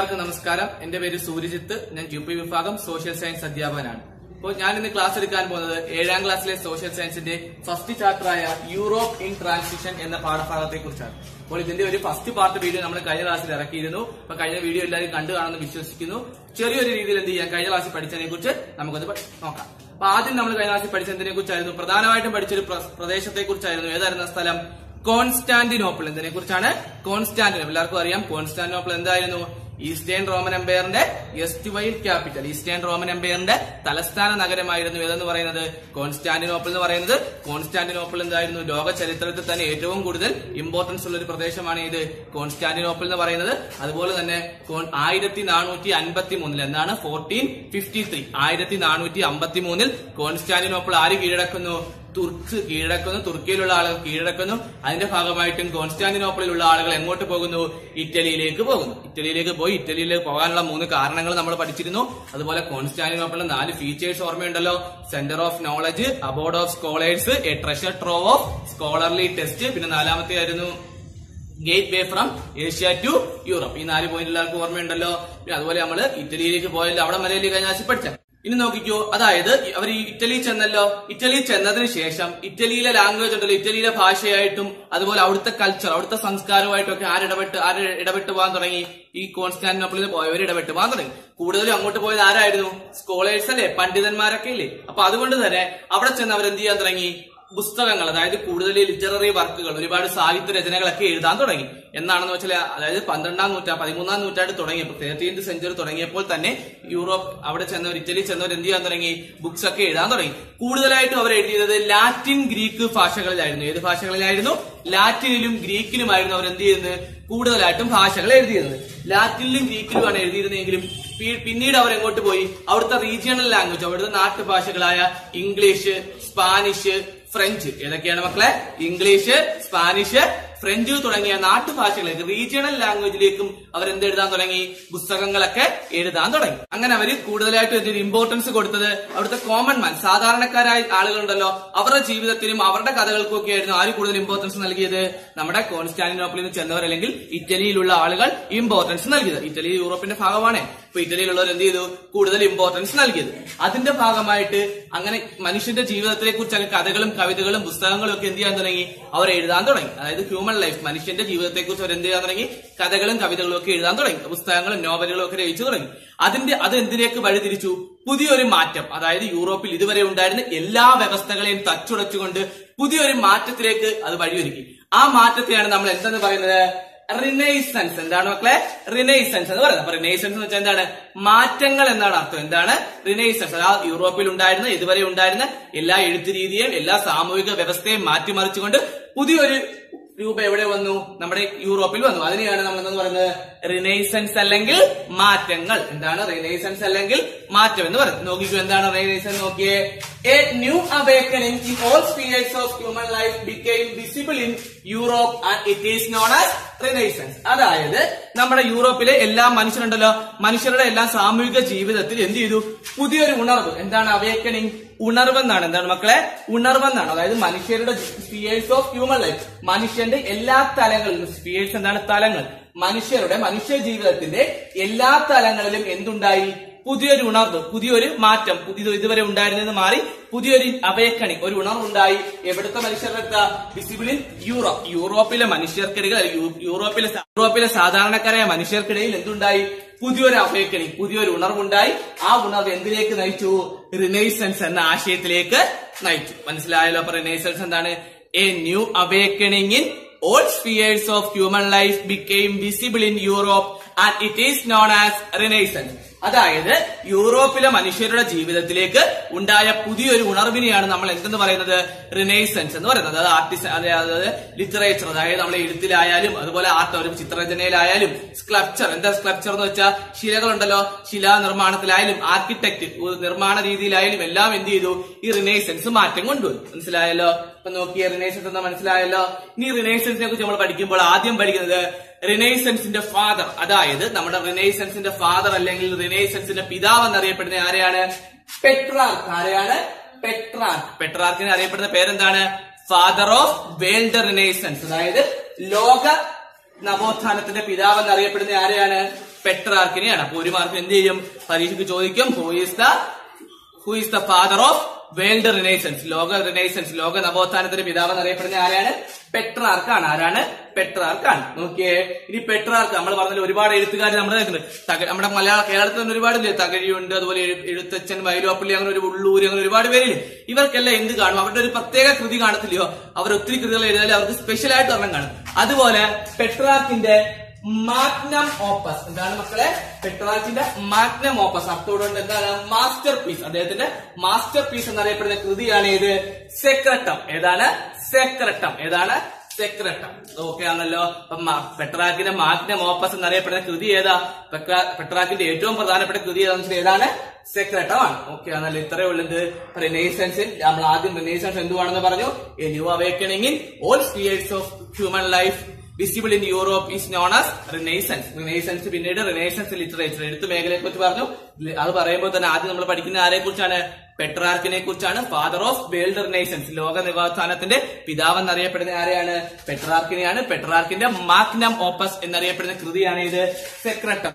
എല്ലാവർക്കും നമസ്കാരം എന്റെ പേര് സൂര്യജിത്ത് ഞാൻ യു പി വിഭാഗം സോഷ്യൽ സയൻസ് അധ്യാപകനാണ് അപ്പോൾ ഞാൻ ഇന്ന് ക്ലാസ് എടുക്കാൻ പോകുന്നത് ഏഴാം ക്ലാസ്സിലെ സോഷ്യൽ സയൻസിന്റെ ഫസ്റ്റ് ചാപ്റ്ററായ യൂറോപ്പ് ഇൻ ട്രാൻസിഷൻ എന്ന പാഠഭാഗത്തെ കുറിച്ചാണ് അപ്പോൾ ഇതിന്റെ ഒരു ഫസ്റ്റ് പാർട്ട് വീഡിയോ നമ്മൾ കഴിഞ്ഞ ക്ലാസ്സിൽ ഇറക്കിയിരുന്നു അപ്പൊ കഴിഞ്ഞ വീഡിയോ എല്ലാവരും കണ്ടു കാണുമെന്ന് വിശ്വസിക്കുന്നു ചെറിയൊരു രീതിയിൽ എന്ത് ചെയ്യാം കഴിഞ്ഞ ക്ലാസ്സിൽ പഠിച്ചതിനെ കുറിച്ച് നമുക്കൊന്ന് പ- നോക്കാം അപ്പൊ ആദ്യം നമ്മൾ കഴിഞ്ഞ ക്ലാസ്സിൽ പഠിച്ചതിനെ കുറിച്ചായിരുന്നു പ്രധാനമായിട്ടും പഠിച്ചൊരു പ്ര- പ്രദേശത്തെ കുറിച്ചായിരുന്നു ഏതായിരുന്ന സ്ഥലം കോൺസ്റ്റാന്റിനോപ്പിൾ എന്തിനെ കുറിച്ചാണ് കോൺസ്റ്റാന്റിനോപ്പിൾ എല്ലാവർക്കും അറിയാം കോൺസ്റ്റാന്റിനോപ്പിൾ എന്തായിരുന്നു ഈസ്റ്റേൺ റോമൻ എംപയറിന്റെ erstwhile capital eastern Roman എംപയറിന്റെ തലസ്ഥാന നഗരമായിരുന്നു ഏതെന്ന് പറയുന്നത് കോൺസ്റ്റാന്റിനോപ്പിൾ എന്ന് പറയുന്നത് കോൺസ്റ്റാന്റിനോപ്പിൾ എന്തായിരുന്നു ലോക ചരിത്രത്തിൽ തന്നെ ഏറ്റവും കൂടുതൽ ഇമ്പോർട്ടൻസ് ഉള്ള ഒരു പ്രദേശമാണ് ഇത് കോൺസ്റ്റാന്റിനോപ്പിൾ എന്ന് പറയുന്നത് അതുപോലെ തന്നെ ആയിരത്തി നാനൂറ്റി അൻപത്തി മൂന്നിൽ എന്താണ് ഫോർട്ടീൻ ഫിഫ്റ്റി ത്രീ ആയിരത്തി നാനൂറ്റി അമ്പത്തി മൂന്നിൽ കോൺസ്റ്റാന്റിനോപ്പിൾ ആര് കീഴടക്കുന്നു തുർക്സ് കീഴടക്കുന്നു തുർക്കിയിലുള്ള ആളുകൾ കീഴടക്കുന്നു അതിന്റെ ഭാഗമായിട്ടും കോൺസ്റ്റാന്റിനോപ്പിളിലുള്ള ആളുകൾ എങ്ങോട്ട് പോകുന്നു ഇറ്റലിയിലേക്ക് പോകുന്നു ഇറ്റലിയിലേക്ക് പോയി ഇറ്റലിയിലേക്ക് പോകാനുള്ള മൂന്ന് കാരണങ്ങൾ നമ്മൾ പഠിച്ചിരുന്നു അതുപോലെ കോൺസ്റ്റാന്റിനോപ്പിളിന്റെ നാല് ഫീച്ചേഴ്സ് ഓർമ്മയുണ്ടല്ലോ centre of knowledge abode of scholars a treasure trove of scholarly test പിന്നെ നാലാമത്തെ ആയിരുന്നു gateway from Asia to Europe ഈ നാല് പോയിന്റ് എല്ലാവർക്കും ഓർമ്മയുണ്ടല്ലോ പിന്നെ അതുപോലെ നമ്മൾ ഇറ്റലിയിലേക്ക് പോയല്ലോ അവിടെ മലയാളി കഴിഞ്ഞ ആഴ്ച പഠിച്ച ഇനി നോക്കിക്കോ അതായത് അവർ ഈ ഇറ്റലി ചെന്നല്ലോ ഇറ്റലി ചെന്നതിന് ശേഷം ഇറ്റലിയിലെ ലാംഗ്വേജ് ഉണ്ടല്ലോ ഇറ്റലിയിലെ ഭാഷയായിട്ടും അതുപോലെ അവിടുത്തെ കൾച്ചർ അവിടുത്തെ സംസ്കാരമായിട്ടും ഒക്കെ ആരിടപെട്ട് ആര് ഇടപെട്ട് പോകാൻ തുടങ്ങി ഈ കോൺസ്റ്റാന്റിനോപ്പിളിൽ പോയവർ ഇടപെട്ട് പോകാൻ തുടങ്ങി കൂടുതലും അങ്ങോട്ട് പോയത് ആരായിരുന്നു സ്കോളേഴ്സ് അല്ലേ പണ്ഡിതന്മാരൊക്കെ ഇല്ലേ അപ്പൊ അതുകൊണ്ട് തന്നെ അവിടെ ചെന്ന് അവർ എന്ത് ചെയ്യാൻ തുടങ്ങി പുസ്തകങ്ങൾ അതായത് കൂടുതൽ ലിറ്റററി വർക്കുകൾ ഒരുപാട് സാഹിത്യ രചനകളൊക്കെ എഴുതാൻ തുടങ്ങി എന്നാണെന്ന് വെച്ചാൽ അതായത് പന്ത്രണ്ടാം നൂറ്റാണ്ട് പതിമൂന്നാം നൂറ്റാണ്ട് തുടങ്ങിയപ്പോൾ തേർട്ടീൻത് സെഞ്ചുറി തുടങ്ങിയപ്പോൾ തന്നെ യൂറോപ്പ് അവിടെ ചെന്നവർ ഇറ്റലി ചെന്നവർ എന്ത് ചെയ്യാൻ തുടങ്ങി ബുക്സ് ഒക്കെ എഴുതാൻ തുടങ്ങി കൂടുതലായിട്ടും അവർ എഴുതിയത് ലാറ്റിൻ ഗ്രീക്ക് ഭാഷകളിലായിരുന്നു ഏത് ഭാഷകളിലായിരുന്നു ലാറ്റിനിലും ഗ്രീക്കിലുമായിരുന്നു അവർ എന്ത് ചെയ്യുന്നത് കൂടുതലായിട്ടും ഭാഷകൾ എഴുതിയിരുന്നത് ലാറ്റിനിലും ഗ്രീക്കിലുമാണ് എഴുതിയിരുന്നെങ്കിലും പി- പിന്നീട് അവർ എങ്ങോട്ട് പോയി അവിടുത്തെ റീജിയണൽ ലാംഗ്വേജ് അവിടുത്തെ നാട്ടുഭാഷകളായ ഇംഗ്ലീഷ് സ്പാനിഷ് ഫ്രഞ്ച് ഏതൊക്കെയാണ് മക്കളെ ഇംഗ്ലീഷ് സ്പാനിഷ് ഫ്രഞ്ച് തുടങ്ങിയ നാട്ടുഭാഷകളിലേക്ക് റീജിയണൽ ലാംഗ്വേജിലേക്കും അവർ എന്ത് എഴുതാൻ തുടങ്ങി പുസ്തകങ്ങളൊക്കെ എഴുതാൻ തുടങ്ങി അങ്ങനെ അവർ കൂടുതലായിട്ട് ഇതിന് ഇമ്പോർട്ടൻസ് കൊടുത്തത് അവിടുത്തെ കോമൺ മാൻ സാധാരണക്കാരായ ആളുകളുണ്ടല്ലോ അവരുടെ ജീവിതത്തിനും അവരുടെ കഥകൾക്കും ഒക്കെ ആയിരുന്നു ആര് കൂടുതൽ ഇമ്പോർട്ടൻസ് നൽകിയത് നമ്മുടെ കോൺസ്റ്റാന്റിനോപ്പിളിൽ നിന്ന് ചെന്നവർ അല്ലെങ്കിൽ ഇറ്റലിയിലുള്ള ആളുകൾ ഇമ്പോർട്ടൻസ് നൽകിയത് ഇറ്റലി യൂറോപ്പിന്റെ ഭാഗമാണ് ഇപ്പൊ ഇറ്റലിയിലുള്ളവർ എന്ത് ചെയ്തു കൂടുതൽ ഇമ്പോർട്ടൻസ് നൽകിയത് അതിന്റെ ഭാഗമായിട്ട് അങ്ങനെ മനുഷ്യന്റെ ജീവിതത്തിനെ കുറിച്ച് കഥകളും കവിതകളും പുസ്തകങ്ങളും ഒക്കെ എന്ത് ചെയ്യാൻ തുടങ്ങി അവർ എഴുതാൻ തുടങ്ങി അതായത് ഹ്യൂമൻ ലൈഫ് മനുഷ്യന്റെ ജീവിതത്തെ കുറിച്ച് അവർ എന്ത് ചെയ്യാൻ തുടങ്ങി കഥകളും കവിതകളും ഒക്കെ എഴുതാൻ തുടങ്ങി പുസ്തകങ്ങളും നോവലുകളും ഒക്കെ രചിച്ചു തുടങ്ങി അതിന്റെ അത് എന്തിലേക്ക് വഴിതിരിച്ചു പുതിയൊരു മാറ്റം അതായത് യൂറോപ്പിൽ ഇതുവരെ ഉണ്ടായിരുന്ന എല്ലാ വ്യവസ്ഥകളെയും തച്ചുടച്ചുകൊണ്ട് പുതിയൊരു മാറ്റത്തിലേക്ക് അത് വഴിയൊരുക്കി ആ മാറ്റത്തെയാണ് നമ്മൾ എന്തെന്ന് പറയുന്നത് റിനൈസൻസ് എന്താണ് മക്കളെ റിനൈസൻസ് എന്ന് പറയുന്നത് അപ്പൊ റിനൈസൻസ് എന്ന് വെച്ചാൽ എന്താണ് മാറ്റങ്ങൾ എന്നാണ് അർത്ഥം എന്താണ് റിനൈസൻസ് അതായത് യൂറോപ്പിൽ ഉണ്ടായിരുന്ന ഇതുവരെ ഉണ്ടായിരുന്ന എല്ലാ എഴുത്ത് രീതിയെയും എല്ലാ സാമൂഹിക വ്യവസ്ഥയെയും മാറ്റിമറിച്ചുകൊണ്ട് പുതിയൊരു രൂപ എവിടെ വന്നു നമ്മുടെ യൂറോപ്പിൽ വന്നു അതിനെയാണ് നമ്മൾ എന്ന് പറയുന്നത് റിനൈസൻസ് അല്ലെങ്കിൽ മാറ്റങ്ങൾ എന്താണ് റിനൈസൻസ് അല്ലെങ്കിൽ മാറ്റം എന്ന് പറയുന്നത് നോക്കിക്കോ എന്താണ് റിനൈസൻസ് നോക്കിയേ a new awakening in all spheres of human life became visible in Europe and it is known as renaissance അതായത് നമ്മുടെ യൂറോപ്പിലെ എല്ലാ മനുഷ്യരുണ്ടല്ലോ മനുഷ്യരുടെ എല്ലാ സാമൂഹിക ജീവിതത്തിൽ എന്ത് ചെയ്തു പുതിയൊരു ഉണർവ് എന്താണ് അവേക്കനിങ് ഉണർവെന്നാണ് എന്താണ് മക്കളെ ഉണർവെന്നാണ് അതായത് മനുഷ്യരുടെ സ്പിയേഴ്സ് ഓഫ് ഹ്യൂമൻ ലൈഫ് മനുഷ്യന്റെ എല്ലാ തലങ്ങളിലും സ്പിയേഴ്സ് എന്താണ് തലങ്ങൾ മനുഷ്യരുടെ മനുഷ്യ ജീവിതത്തിന്റെ എല്ലാ തലങ്ങളിലും എന്തുണ്ടായി പുതിയൊരു ഉണർവ് പുതിയൊരു മാറ്റം പുതിയത് ഇതുവരെ ഉണ്ടായിരുന്നത് മാറി പുതിയൊരു അവേക്കണി ഒരു ഉണർവുണ്ടായി എവിടുത്തെ മനുഷ്യരുടെ അടുത്ത വിസിബിൾ ഇൻ യൂറോപ്പ് യൂറോപ്പിലെ മനുഷ്യർക്കിടയിൽ അല്ലെങ്കിൽ യൂ- യൂറോപ്പിലെ സാ- യൂറോപ്പിലെ സാധാരണക്കാരായ മനുഷ്യർക്കിടയിൽ എന്തുണ്ടായി പുതിയൊരു അവേക്കണി പുതിയൊരു ഉണർവുണ്ടായി ആ ഉണർവ് എന്തിലേക്ക് നയിച്ചു റിനൈസൻസ് എന്ന ആശയത്തിലേക്ക് നയിച്ചു മനസ്സിലായല്ലോ അപ്പൊ റിനൈസൻസ് എന്താണ് a new awakening in all spheres of human life became visible in Europe and it is known as renaissance അതായത് യൂറോപ്പിലെ മനുഷ്യരുടെ ജീവിതത്തിലേക്ക് ഉണ്ടായ പുതിയൊരു ഉണർവിനെയാണ് നമ്മൾ എന്തെന്ന് പറയുന്നത് റിനൈസൻസ് എന്ന് പറയുന്നത് അതായത് ആർട്ടിസ്റ്റ് അതായത് ലിറ്ററേച്ചർ അതായത് നമ്മളെ എഴുത്തിലായാലും അതുപോലെ ആർട്ട് ഒരു ചിത്രരചനയിലായാലും സ്ക്ലപ്ചർ എന്താ സ്ക്ലപ്ചർ എന്ന് വെച്ചാൽ ശിലകളുണ്ടല്ലോ ശിലാ നിർമ്മാണത്തിലായാലും ആർക്കിടെക്ട് നിർമ്മാണ രീതിയിലായാലും എല്ലാം എന്ത് ചെയ്തു ഈ റിനൈസൻസ് മാറ്റം കൊണ്ടുവന്നു മനസ്സിലായല്ലോ ഇപ്പൊ നോക്കിയ റിനൈസൻസ് എന്ന് മനസ്സിലായല്ലോ ഇനി റിനൈസൻസിനെ കുറിച്ച് നമ്മൾ പഠിക്കുമ്പോൾ ആദ്യം പഠിക്കുന്നത് റിനൈസൻസിന്റെ ഫാദർ അതായത് നമ്മുടെ റിനൈസൻസിന്റെ ഫാദർ അല്ലെങ്കിൽ റിനൈസൻസിന്റെ പിതാവ് എന്നറിയപ്പെടുന്ന ആരെയാണ് പെട്രാർക്ക് ആരെയാണ് പെട്രാർക്ക് പെട്രാർക്കിനെ അറിയപ്പെടുന്ന പേരെന്താണ് ഫാദർ ഓഫ് വേൾഡ് റിനൈസൻസ് അതായത് ലോക നവോത്ഥാനത്തിന്റെ പിതാവ് എന്നറിയപ്പെടുന്ന ആരെയാണ് പെട്രാർക്കിനെയാണ് അപ്പൊ ഒരു മാർക്ക് എന്ത് ചെയ്യും പരീക്ഷയ്ക്ക് ചോദിക്കും who is the who is the father of world renaissance ലോക റിനൈസൻസ് ലോക നവോത്ഥാനത്തിന്റെ പിതാവ് എന്നറിയപ്പെടുന്ന ആരാണ് പെട്രാർക്കാണ് ആരാണ് പെട്രാർക്കാണ് നോക്കിയേ ഇനി പെട്രാർക്ക് നമ്മൾ പറഞ്ഞ ഒരുപാട് എഴുത്തുകാർ നമ്മുടെ നിൽക്കുന്നുണ്ട് തക- നമ്മുടെ മലയാള കേരളത്തിൽ തന്നെ ഒരുപാട് ഇല്ലേ തകഴിയുണ്ട് അതുപോലെ എഴു- എഴുത്തച്ഛൻ വയലുവാപ്പള്ളി അങ്ങനെ ഒരു ഉള്ളൂര് അങ്ങനെ ഒരുപാട് പേരില്ലേ ഇവർക്കെല്ലാം എന്ത് കാണും അവരുടെ ഒരു പ്രത്യേക കൃതി കാണത്തില്ലയോ അവർ ഒത്തിരി കൃതികൾ എഴുതിയാലും അവർക്ക് സ്പെഷ്യൽ ആയിട്ട് ഒരെണ്ണം കാണും അതുപോലെ പെട്രാർക്കിന്റെ മാഗ്നം ഓപ്പസ് എന്താണ് മക്കളെ പെട്രാർക്കിന്റെ മാഗ്നം ഓപ്പസ് അർത്ഥോടുകൊണ്ട് എന്താണ് മാസ്റ്റർ പീസ് അദ്ദേഹത്തിന്റെ മാസ്റ്റർ പീസ് എന്നറിയപ്പെടുന്ന കൃതിയാണ് ഇത് സെക്രട്ടം ഏതാണ് സെക്രട്ടം ഏതാണ് സെക്രട്ടം ഓക്കെ ആണല്ലോ അപ്പൊ മ- പെട്രാക്കിന്റെ മാഗ്നം ഓപ്പസ് എന്നറിയപ്പെടുന്ന കൃതി ഏതാ പെട്രാ- പെട്രാക്കിന്റെ ഏറ്റവും പ്രധാനപ്പെട്ട കൃതി ഏതാണെന്ന് വെച്ചാൽ ഏതാണ് സെക്രട്ടമാണ് ഓക്കെ ആണല്ലോ ഇത്രയേ ഉള്ളത് റിനേസൻസിൽ നമ്മൾ ആദ്യം റിനേസൻസ് എന്തുവാണെന്ന് പറഞ്ഞു a new awakening in all spheres of human life visible in Europe is known as renaissance renaissance പിന്നീട് റിനൈസൻസ് ലിറ്ററേച്ചർ എഴുത്ത് മേഖലയെ കുറിച്ച് പറഞ്ഞു അത് പറയുമ്പോൾ തന്നെ ആദ്യം നമ്മൾ പഠിക്കുന്ന ആരെ കുറിച്ചാണ് പെട്രാർക്കിനെ കുറിച്ചാണ് ഫാദർ ഓഫ് വേൾഡ് റിനൈസൻസ് ലോക നിവാസാനത്തിന്റെ പിതാവ് എന്നറിയപ്പെടുന്ന ആരെയാണ് പെട്രാർക്കിനെയാണ് പെട്രാർക്കിന്റെ മാഗ്നം ഓപ്പസ് എന്നറിയപ്പെടുന്ന കൃതിയാണ് ഇത് സെക്രട്ടം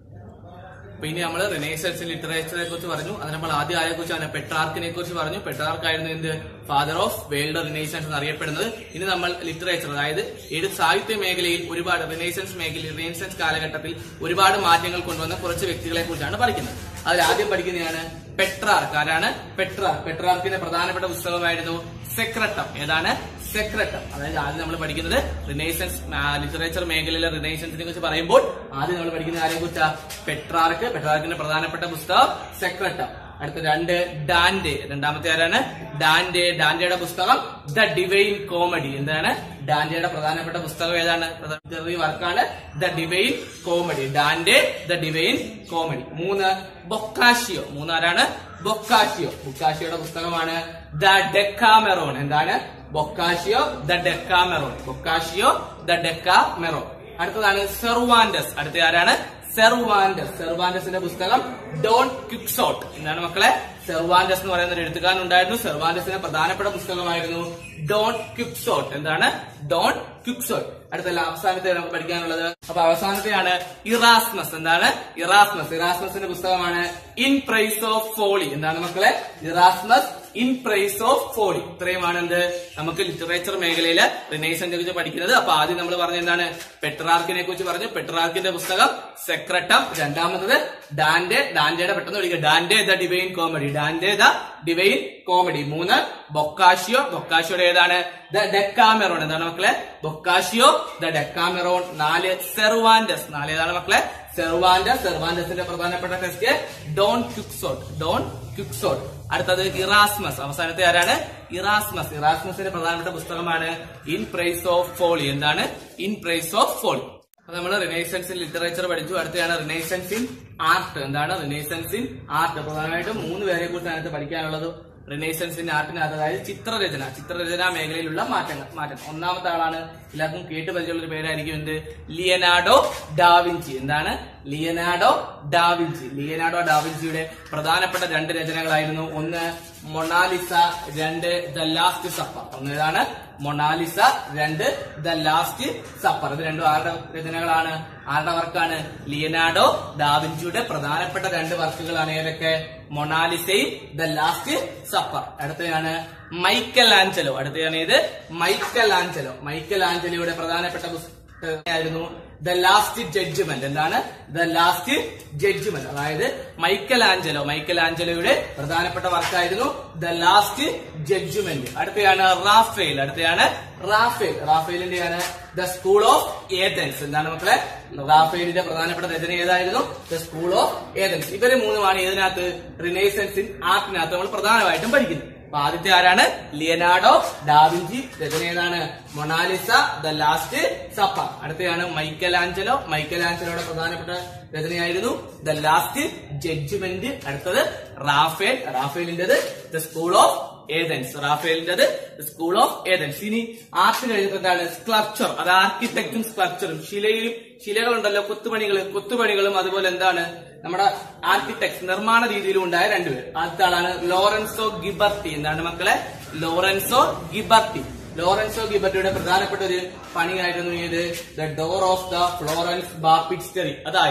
പിന്നെ നമ്മൾ റിനൈസൻസ് ലിറ്ററേച്ചറെ കുറിച്ച് പറഞ്ഞു അത് നമ്മൾ ആദ്യം ആരെ കുറിച്ചാണ് പെട്രാർക്കിനെ കുറിച്ച് പറഞ്ഞു പെട്രാർക്ക് ആയിരുന്നു എന്ത് ഫാദർ ഓഫ് വേൾഡ് റിനൈസൻസ് എന്നറിയപ്പെടുന്നത് ഇനി നമ്മൾ ലിറ്ററേച്ചർ അതായത് ഏത് സാഹിത്യ മേഖലയിൽ ഒരുപാട് റിനൈസൻസ് മേഖലയിൽ റിനൈസൻസ് കാലഘട്ടത്തിൽ ഒരുപാട് മാറ്റങ്ങൾ കൊണ്ടുവന്ന കുറച്ച് വ്യക്തികളെ കുറിച്ചാണ് പഠിക്കുന്നത് അതിൽ ആദ്യം പഠിക്കുന്നതാണ് പെട്രാർക്ക് ആരാണ് പെട്രാർക്ക് പെട്രാർക്കിന്റെ പ്രധാനപ്പെട്ട പുസ്തകമായിരുന്നു സെക്രട്ടം ഏതാണ് സെക്രട്ടം അതായത് ആദ്യം നമ്മൾ പഠിക്കുന്നത് റിനൈസൻസ് ലിറ്ററേച്ചർ മേഖലയിലെ റിനൈസൻസിനെ കുറിച്ച് പറയുമ്പോൾ ആദ്യം നമ്മൾ പഠിക്കുന്ന ആരെ കുറിച്ചാ പെട്രാർക്ക് പെട്രാർക്കിന്റെ പ്രധാനപ്പെട്ട പുസ്തകം സെക്രട്ടം അടുത്ത രണ്ട് ഡാൻഡെ രണ്ടാമത്തെ ആരാണ് ഡാൻഡെ ഡാൻഡയുടെ പുസ്തകം ദ ഡിവൈൻ കോമഡി എന്താണ് ഡാൻഡയുടെ പ്രധാനപ്പെട്ട പുസ്തകം ഏതാണ് ചെറിയ വർക്കാണ് the Divine Comedy Dante the Divine Comedy മൂന്ന് ബൊക്കാഷിയോ മൂന്നാരാണ് ബൊക്കാഷിയോ ബൊക്കാഷിയോയുടെ പുസ്തകമാണ് ദ ഡെക്കാമെറോൺ എന്താണ് Boccaccio the Decameron Boccaccio the Decameron അടുത്തതാണ് സെർവാൻഡസ് അടുത്ത ആരാണ് സെർവാൻഡസ് സെർവാൻഡസിന്റെ പുസ്തകം ഡോൺ ക്വിക്സോട്ട് എന്താണ് മക്കളെ സെർവാൻഡസ് എന്ന് പറയുന്ന ഒരു എഴുത്തുകാരൻ ഉണ്ടായിരുന്നു സെർവാൻഡസിന്റെ പ്രധാനപ്പെട്ട പുസ്തകമായിരുന്നു ഡോൺ ക്വിക്സോട്ട് എന്താണ് ഡോൺ ക്വിക്സോട്ട് അടുത്ത അവസാനത്തെ നമുക്ക് പഠിക്കാനുള്ളത് അപ്പൊ അവസാനത്തെയാണ് ഇറാസ്മസ് എന്താണ് ഇറാസ്മസ് ഇറാസ്മസിന്റെ പുസ്തകമാണ് ഇൻ പ്രൈസ് ഓഫ് ഫോളി എന്താണ് മക്കളെ Erasmus in praise of folly ഇത്രയുമാണ് എന്ത് നമുക്ക് ലിറ്ററേച്ചർ മേഖലയില് റിനൈസനെ കുറിച്ച് പഠിക്കുന്നത് അപ്പൊ ആദ്യം നമ്മൾ പറഞ്ഞ എന്താണ് പെട്രാർക്കിനെ കുറിച്ച് പറഞ്ഞു പെട്രാർക്കിന്റെ പുസ്തകം സെക്രട്ടം രണ്ടാമത്തത് ഡാൻഡെ ഡാൻഡയുടെ പെട്ടെന്ന് വിളിക്കുക Dante the Divine Comedy Dante the Divine Comedy മൂന്ന് ബൊക്കാഷിയോ ബൊക്കാഷിയോയുടെ ഏതാണ് ദ ഡെക്കാമെറോൺ എന്താണ് മക്കളെ ബൊക്കാഷിയോ ദ ഡെക്കാമെറോൺ നാല് സെർവാൻഡസ് നാല് ഏതാണ് മക്കളെ സെർവാൻഡസ് സെർവാൻഡസിന്റെ പ്രധാനപ്പെട്ട test Don Quixote Don Quixote അടുത്തത് ഇറാസ്മസ് അവസാനത്തെ ആരാണ് ഇറാസ്മസ് ഇറാസ്മസിന്റെ പ്രധാനപ്പെട്ട പുസ്തകമാണ് ഇൻ പ്രൈസ് ഓഫ് ഫോളി എന്താണ് ഇൻ പ്രൈസ് ഓഫ് ഫോളി അപ്പൊ നമ്മൾ റിനൈസൻസ് ഇൻ ലിറ്ററേച്ചർ പഠിച്ചു അടുത്തതാണ് റിനൈസൻസ് ഇൻ ആർട്ട് എന്താണ് റിനൈസൻസ് ഇൻ ആർട്ട് പ്രധാനമായിട്ടും മൂന്ന് പേരെ കുറിച്ച് അതിനകത്ത് പഠിക്കാനുള്ളത് റിനൈസൻസ് ഇൻ ആർട്ടിനകത്ത് അതായത് ചിത്രരചന ചിത്രരചന മേഖലയിലുള്ള മാറ്റങ്ങൾ മാറ്റം ഒന്നാമത്തെ ആളാണ് എല്ലാവർക്കും കേട്ട് പരിചയമുള്ള ഒരു പേരായിരിക്കും എന്ത് ലിയനാർഡോ ഡാവിഞ്ചി എന്താണ് ലിയനാർഡോ ഡാവിഞ്ചി ലിയനാർഡോ ഡാവിഞ്ചിയുടെ പ്രധാനപ്പെട്ട രണ്ട് രചനകളായിരുന്നു ഒന്ന് മൊണാലിസ രണ്ട് ദ ലാസ്റ്റ് സപ്പർ ഒന്ന് ഏതാണ് മൊണാലിസ രണ്ട് ദ ലാസ്റ്റ് സപ്പർ ഇത് രണ്ടും ആരുടെ രചനകളാണ് ആരുടെ വർക്കാണ് ലിയനാർഡോ ഡാവിഞ്ചിയുടെ പ്രധാനപ്പെട്ട രണ്ട് വർക്കുകളാണ് ഏതൊക്കെ മൊണാലിസയും ദ ലാസ്റ്റ് സപ്പർ അടുത്തതാണ് മൈക്കൽ ആഞ്ചലോ അടുത്തതാണ് ഇത് മൈക്കൽ ആഞ്ചലോ മൈക്കൽ ആഞ്ചലോയുടെ പ്രധാനപ്പെട്ട പുസ്തകമായിരുന്നു ദ ലാസ്റ്റ് ജഡ്ജ്മെന്റ് എന്താണ് ദ ലാസ്റ്റ് ജഡ്ജ്മെന്റ് അതായത് മൈക്കൽ ആഞ്ചലോ മൈക്കൽ ആഞ്ചലോയുടെ പ്രധാനപ്പെട്ട വർക്കായിരുന്നു ദ ലാസ്റ്റ് ജഡ്ജ്മെന്റ് അടുത്തയാണ് റാഫേൽ അടുത്തയാണ് റാഫേൽ റാഫേലിന്റെയാണ് ദ സ്കൂൾ ഓഫ് ഏതൻസ് എന്താണ് മക്കളെ റാഫേലിന്റെ പ്രധാനപ്പെട്ട രചന ഏതായിരുന്നു ദ സ്കൂൾ ഓഫ് ഏതൻസ് ഇവര് മൂന്നുമാണ് ഇതിനകത്ത് റിനൈസൻസ് ഇൻ ആർട്ടിനകത്ത് നമ്മൾ പ്രധാനമായിട്ടും പഠിക്കുന്നത് അപ്പൊ ആദ്യത്തെ ആരാണ് ലിയനാർഡോ ഡാവിഞ്ചി രചന ഏതാണ് മൊണാലിസ ദ ലാസ്റ്റ് സപ്പ അടുത്തയാണ് മൈക്കൽ ആഞ്ചലോ മൈക്കൽ ആഞ്ചലോയുടെ പ്രധാനപ്പെട്ട രചനയായിരുന്നു ദ ലാസ്റ്റ് ജഡ്ജ്മെന്റ് അടുത്തത് റാഫേൽ റാഫേലിന്റേത് ദ സ്കൂൾ ഓഫ് ഏതൻസ് റാഫേലിന്റേത് സ്കൂൾ ഓഫ് ഏതൻസ് ഇനി ആർട്ട് കഴിഞ്ഞിട്ട് എന്താണ് സ്ക്ലപ്ചർ അത് ആർക്കിടെക്റ്റും സ്ക്ലപ്ചറും ശിലയിലും ശിലകളുണ്ടല്ലോ കൊത്തുപണികൾ കൊത്തുപണികളും അതുപോലെ എന്താണ് നമ്മുടെ ആർക്കിടെക്ട് നിർമ്മാണ രീതിയിലും ഉണ്ടായ രണ്ടുപേർ ആദ്യത്തെ ആളാണ് ലോറൻസോ ഗിബർട്ടി എന്താണ് മക്കളെ ലോറൻസോ ഗിബർട്ടി ലോറൻസോ ഗിബർട്ടിയുടെ പ്രധാനപ്പെട്ട ഒരു പണിയായിരുന്നു ഇത് the door of the Florence baptistery അതായത്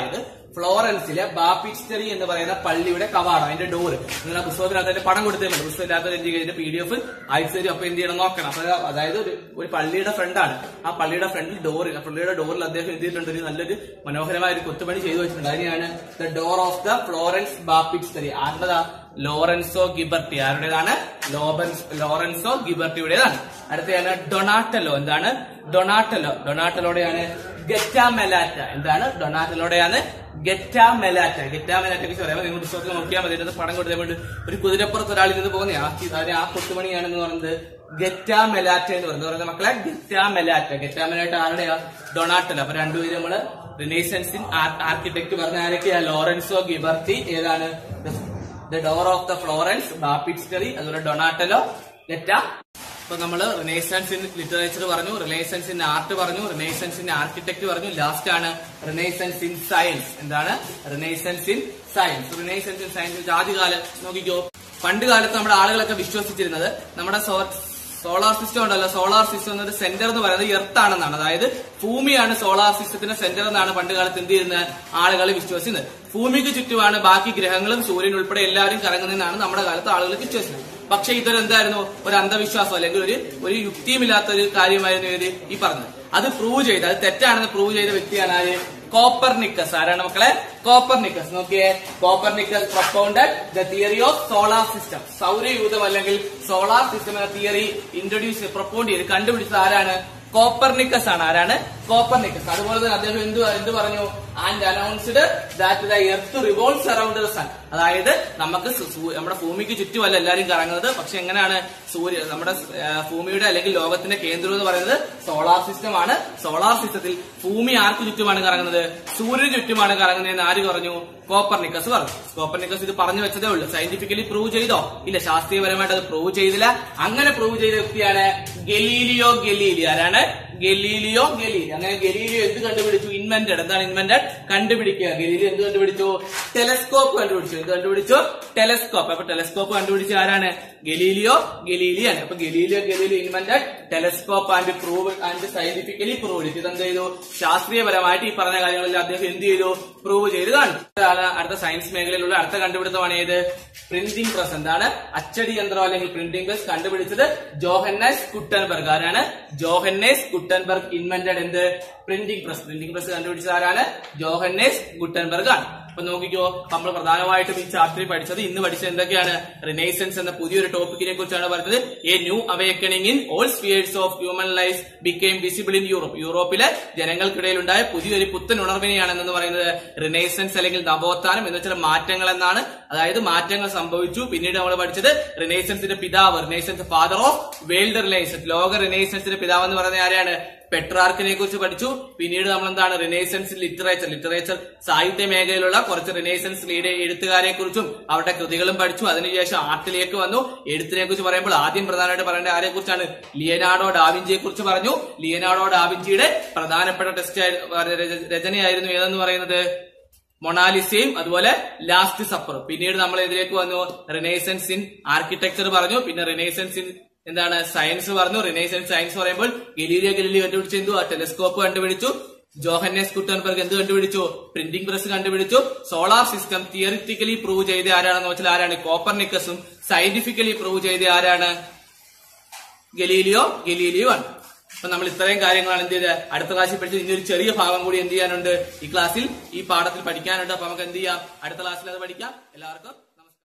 ഫ്ലോറൻസിലെ ബാപ്പിസ്റ്ററി എന്ന് പറയുന്ന പള്ളിയുടെ കവാടം അതിന്റെ ഡോറ് നിങ്ങൾ ആ പുസ്തകത്തിനകത്ത് അതിന്റെ പടം കൊടുത്തേ മതി പുസ്തകത്തിനകത്ത് എന്ത് ചെയ്യും പി ഡി എഫ് അയച്ചു തരും അപ്പൊ എന്ത് ചെയ്യണം നോക്കണം അപ്പൊ അത് അതായത് ഒരു ഒരു പള്ളിയുടെ ഫ്രണ്ടാണ് ആ പള്ളിയുടെ ഫ്രണ്ടിൽ ഡോർ ആ പള്ളിയുടെ ഡോറിൽ അദ്ദേഹം എന്ത് ചെയ്തിട്ടുണ്ട് ഒരു നല്ലൊരു മനോഹരമായ ഒരു കൊത്തുപണി ചെയ്തു വെച്ചിട്ടുണ്ട് അതിനെയാണ് the door of the Florence baptistery ആരുടേതാ ലോറൻസോ ഗിബർട്ടി ആരുടേതാണ് ലോബൻസ് ലോറൻസോ ഗിബർട്ടിയുടേതാണ് അടുത്തതാണ് ഡൊണാട്ടലോ എന്താണ് ഡൊണാട്ടലോ ഡൊണാട്ടലോടെയാണ് ഗറ്റാമെലാറ്റ എന്താണ് ഡൊണാട്ടലോടെയാണ് ഗറ്റാമെലാറ്റ ഗറ്റാമെലാറ്റ കുറിച്ച് പറയാം നിങ്ങൾ പുസ്തകത്തിൽ നോക്കിയാൽ മതി ഇതിന്റെ പടം കൊടുത്താൽ വേണ്ടി ഒരു കുതിരപ്പുറത്ത് ഒരാൾ നിന്ന് പോകുന്ന ആ ചി- അതിന് ആ കൊത്തുമണിയാണെന്ന് പറയുന്നത് ഗറ്റാമെലാറ്റ എന്ന് പറയുന്നത് പറയുന്നത് മക്കളെ ഗറ്റാമെലാറ്റ ഗറ്റാമെലാറ്റ ആരുടെയാ ഡൊണാട്ടലോ അപ്പൊ രണ്ടുപേരും നമ്മള് റിനേസൻസിൻ ആർക്കിടെക്ട് പറഞ്ഞ ആരൊക്കെയാ ലോറൻസോ ഗിബർട്ടി ഏതാണ് the door of the Florence baptistery അതുപോലെ ഡൊണാട്ടലോ ഗറ്റ അപ്പൊ നമ്മള് റിനേസൻസ് ഇൻ ലിറ്ററേച്ചർ പറഞ്ഞു റിനേസൻസ് ഇൻ ആർട്ട് പറഞ്ഞു റിനേസൻസ് ഇൻ ആർക്കിടെക്ട് പറഞ്ഞു ലാസ്റ്റ് ആണ് റിനേസൻസ് ഇൻ സയൻസ് എന്താണ് renaissance in science renaissance in science ആദ്യകാലം നോക്കിക്കോ പണ്ട് കാലത്ത് നമ്മുടെ ആളുകളൊക്കെ വിശ്വസിച്ചിരുന്നത് നമ്മുടെ സോളാർ സിസ്റ്റം ഉണ്ടല്ലോ സോളാർ സിസ്റ്റം എന്നൊരു സെന്റർ എന്ന് പറയുന്നത് എർത്ത് ആണെന്നാണ് അതായത് ഭൂമിയാണ് സോളാർ സിസ്റ്റത്തിന്റെ സെന്റർ എന്നാണ് പണ്ട് കാലത്ത് എന്ത് ചെയ്യുന്ന ആളുകൾ വിശ്വസിക്കുന്നത് ഭൂമിക്ക് ചുറ്റുമാണ് ബാക്കി ഗ്രഹങ്ങളും സൂര്യൻ ഉൾപ്പെടെ എല്ലാവരും കറങ്ങുന്നതെന്നാണ് നമ്മുടെ കാലത്ത് ആളുകൾ വിശ്വസിക്കുന്നത് പക്ഷെ ഇതൊരു എന്തായിരുന്നു ഒരു അന്ധവിശ്വാസം അല്ലെങ്കിൽ ഒരു ഒരു യുക്തിയുമില്ലാത്ത ഒരു കാര്യമായിരുന്നു ഇത് ഈ പറഞ്ഞത് അത് പ്രൂവ് ചെയ്ത് അത് തെറ്റാണെന്ന് പ്രൂവ് ചെയ്ത വ്യക്തിയാണ് ആര് കോപ്പർനിക്കസ് ആരാണ് മക്കളെ കോപ്പർനിക്കസ് നോക്കിയേ Copernicus propounded the theory of solar system സൗരയൂഥം അല്ലെങ്കിൽ സോളാർ സിസ്റ്റം എന്ന തിയറി ഇൻട്രൊഡ്യൂസ് പ്രൊപ്പൗണ്ട് ചെയ്ത് കണ്ടുപിടിച്ചത് ആരാണ് കോപ്പർനിക്കസ് ആണ് ആരാണ് കോപ്പർനിക്കസ് അതുപോലെ തന്നെ അദ്ദേഹം എന്ത് എന്ത് പറഞ്ഞു and announced that the earth revolves around the sun അതായത് നമുക്ക് സു- സു- നമ്മുടെ ഭൂമിക്ക് ചുറ്റുമല്ല എല്ലാവരും കറങ്ങുന്നത് പക്ഷെ എങ്ങനെയാണ് സൂര്യ നമ്മുടെ ആ, ഭൂമിയുടെ അല്ലെങ്കിൽ ലോകത്തിന്റെ കേന്ദ്രം എന്ന് പറയുന്നത് സോളാർ സിസ്റ്റം ആണ് സോളാർ സിസ്റ്റത്തിൽ ഭൂമി ആർക്ക് ചുറ്റുമാണ് കറങ്ങുന്നത് സൂര്യന് ചുറ്റുമാണ് കറങ്ങുന്നതെന്ന് ആര് പറഞ്ഞു കോപ്പർനിക്കസ് പറഞ്ഞു കോപ്പർനിക്കസ് ഇത് പറഞ്ഞു വെച്ചതേ ഉള്ളൂ സയന്റിഫിക്കലി പ്രൂവ് ചെയ്തോ ഇല്ല ശാസ്ത്രീയപരമായിട്ട് അത് പ്രൂവ് ചെയ്തില്ല അങ്ങനെ പ്രൂവ് ചെയ്ത വ്യക്തിയാണ് ഗലീലിയോ ഗലീലി ആരാണ് ഗലീലിയോ ഗലീലി അങ്ങനെ ഗലീലിയോ എന്ത് കണ്ടുപിടിച്ചു ഇൻവെന്റഡ് എന്താണ് ഇൻവെന്റഡ് കണ്ടുപിടിക്കുക ഗലീലിയോ എന്ത് കണ്ടുപിടിച്ചു ടെലസ്കോപ്പ് കണ്ടുപിടിച്ചു എന്ത് കണ്ടുപിടിച്ചു ടെലസ്കോപ്പ് അപ്പൊ ടെലസ്കോപ്പ് കണ്ടുപിടിച്ച ആരാണ് ഗലീലിയോ ഗലീലിയാണ് അപ്പൊ Galileo Galileo invented telescope and prove and scientifically prove ഇതെന്ത് ചെയ്തു ശാസ്ത്രീയപരമായിട്ട് ഈ പറഞ്ഞ കാര്യങ്ങളിൽ അദ്ദേഹം എന്ത് ചെയ്തു പ്രൂവ് ചെയ്ത് കാണിച്ചു ഇതാണ് അടുത്ത സയൻസ് മേഖലയിലുള്ള അടുത്ത കണ്ടുപിടുത്തമാണ് ഏത് പ്രിന്റിംഗ് പ്രസ് എന്താണ് അച്ചടി യന്ത്രം അല്ലെങ്കിൽ പ്രിന്റിംഗ് പ്രസ് കണ്ടുപിടിച്ചത് ജോഹന്നസ് കുട്ടൻബർഗ് ആരാണ് ജോഹന്നേസ് കുട്ടൻബർഗ് ഇൻവെന്റഡ് എന്ത് പ്രിന്റിംഗ് പ്രസ് പ്രിന്റിംഗ് പ്രസ് കണ്ടുപിടിച്ചത് ആരാണ് ജോഹന്നേസ് കുട്ടൻബർഗ് ആണ് അപ്പൊ നോക്കിക്കോ നമ്മൾ പ്രധാനമായിട്ടും ഈ ചാപ്റ്ററിൽ പഠിച്ചത് ഇന്ന് പഠിച്ചത് എന്തൊക്കെയാണ് റിനൈസൻസ് എന്ന പുതിയൊരു ടോപ്പിക്കിനെ കുറിച്ചാണ് പറഞ്ഞത് a new awakening in all spheres of human life became visible in Europe യൂറോപ്പിലെ ജനങ്ങൾക്കിടയിൽ ഉണ്ടായ പുതിയൊരു പുത്തൻ ഉണർവിനെയാണ് എന്ന് പറയുന്നത് റിനൈസൻസ് അല്ലെങ്കിൽ നവോത്ഥാനം എന്ന് വെച്ചാൽ മാറ്റങ്ങൾ എന്നാണ് അതായത് മാറ്റങ്ങൾ സംഭവിച്ചു പിന്നീട് നമ്മൾ പഠിച്ചത് റിനൈസൻസിന്റെ പിതാവ് renaissance father of world renaissance ലോക റിനൈസൻസിന്റെ പിതാവ് എന്ന് പറയുന്നത് ആരെയാണ് പെട്രാർക്കിനെ കുറിച്ച് പഠിച്ചു പിന്നീട് നമ്മൾ എന്താണ് റിനൈസൻസ് ലിറ്ററേച്ചർ ലിറ്ററേച്ചർ സാഹിത്യ മേഖലയിലുള്ള കുറച്ച് റിനൈസൻസ് ലീഡ് എഴുത്തുകാരെ കുറിച്ചും അവരുടെ കൃതികളും പഠിച്ചു അതിനുശേഷം ആർട്ടിലേക്ക് വന്നു എഴുത്തിനെ കുറിച്ച് പറയുമ്പോൾ ആദ്യം പ്രധാനമായിട്ട് പറയേണ്ട ആരെ കുറിച്ചാണ് ലിയനാർഡോ ഡാവിഞ്ചിയെ കുറിച്ച് പറഞ്ഞു ലിയനാർഡോ ഡാവിഞ്ചിയുടെ പ്രധാനപ്പെട്ട ടെസ്റ്റ് രചനയായിരുന്നു ഏതെന്ന് പറയുന്നത് മൊണാലിസയും അതുപോലെ ലാസ്റ്റ് സപ്പർ പിന്നീട് നമ്മൾ ഇതിലേക്ക് വന്നു റിനൈസൻസ് ഇൻ ആർക്കിടെക്ചർ പറഞ്ഞു പിന്നെ റിനൈസൻസ് ഇൻ എന്താണ് സയൻസ് പറഞ്ഞു റിനൈസൻസ് സയൻസ് പറയുമ്പോൾ ഗലീലിയോ ഗലീലി കണ്ടുപിടിച്ചു എന്തു ടെലിസ്കോപ്പ് കണ്ടുപിടിച്ചു ജോഹന്നസ് കുട്ടൻബർഗ് എന്ത് കണ്ടുപിടിച്ചു പ്രിന്റിംഗ് പ്രസ് കണ്ടുപിടിച്ചു സോളാർ സിസ്റ്റം തിയറിറ്റിക്കലി പ്രൂവ് ചെയ്ത ആരാണെന്ന് വെച്ചാൽ ആരാണ് കോപ്പർനിക്കസും സയന്റിഫിക്കലി പ്രൂവ് ചെയ്ത ആരാണ് ഗലീലിയോ ഗലീലിയോ ആണ് അപ്പൊ നമ്മൾ ഇത്രയും കാര്യങ്ങളാണ് എന്ത് ചെയ്തത് അടുത്ത ക്ലാസ്സിൽ പഠിച്ചത് ഇനി ഒരു ചെറിയ ഭാഗം കൂടി എന്ത് ചെയ്യാനുണ്ട് ഈ ക്ലാസ്സിൽ ഈ പാഠത്തിൽ പഠിക്കാനുണ്ട് അപ്പൊ നമുക്ക് എന്ത് ചെയ്യാം അടുത്ത ക്ലാസ്സിൽ അത് പഠിക്കാം എല്ലാവർക്കും